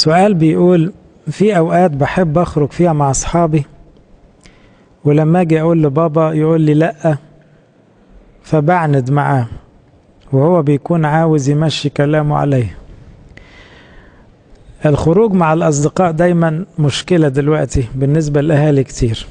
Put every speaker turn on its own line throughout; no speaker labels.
سؤال بيقول في أوقات بحب أخرج فيها مع أصحابي ولما أجي أقول لبابا يقول لي لأ فبعند معاه وهو بيكون عاوز يمشي كلامه عليه الخروج مع الأصدقاء دايما مشكلة دلوقتي بالنسبة للأهالي كتير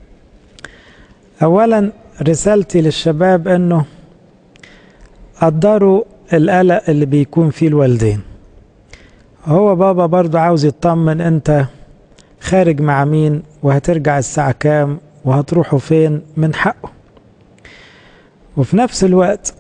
أولا رسالتي للشباب أنه قدروا القلق اللي بيكون فيه الوالدين هو بابا برضو عاوز يطمن انت خارج مع مين وهترجع الساعة كام وهتروحوا فين من حقه وفي نفس الوقت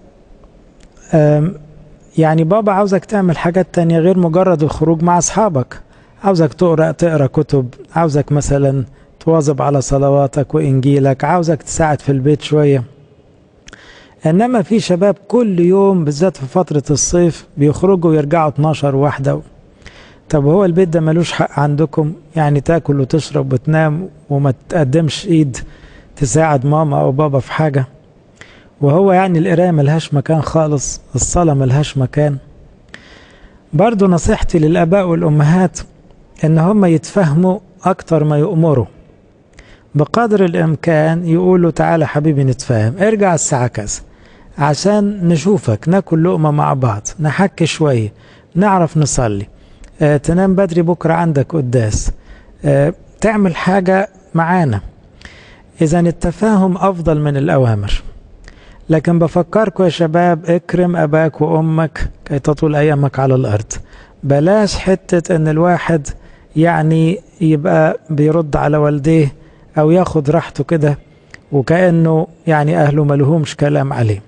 يعني بابا عاوزك تعمل حاجات تانية غير مجرد الخروج مع أصحابك عاوزك تقرأ تقرأ كتب عاوزك مثلا تواظب على صلواتك وإنجيلك عاوزك تساعد في البيت شوية إنما في شباب كل يوم بالذات في فترة الصيف بيخرجوا ويرجعوا 12 واحدة طب هو البيت ده ملوش حق عندكم يعني تاكل وتشرب وتنام وما تقدمش ايد تساعد ماما او بابا في حاجة وهو يعني القراية ملهاش مكان خالص الصلاة ملهاش مكان برضو نصيحتي للآباء والأمهات إن هم يتفهموا أكتر ما يؤمروا بقدر الإمكان يقولوا تعالى حبيبي نتفاهم ارجع الساعة كذا عشان نشوفك ناكل لقمة مع بعض نحكي شوية نعرف نصلي اه تنام بدري بكرة عندك قداس اه تعمل حاجة معانا إذا التفاهم أفضل من الأوامر لكن بفكركم يا شباب اكرم أباك وأمك كي تطول أيامك على الأرض بلاش حتة إن الواحد يعني يبقى بيرد على والديه أو ياخد راحته كده وكأنه يعني أهله ملهمش كلام عليه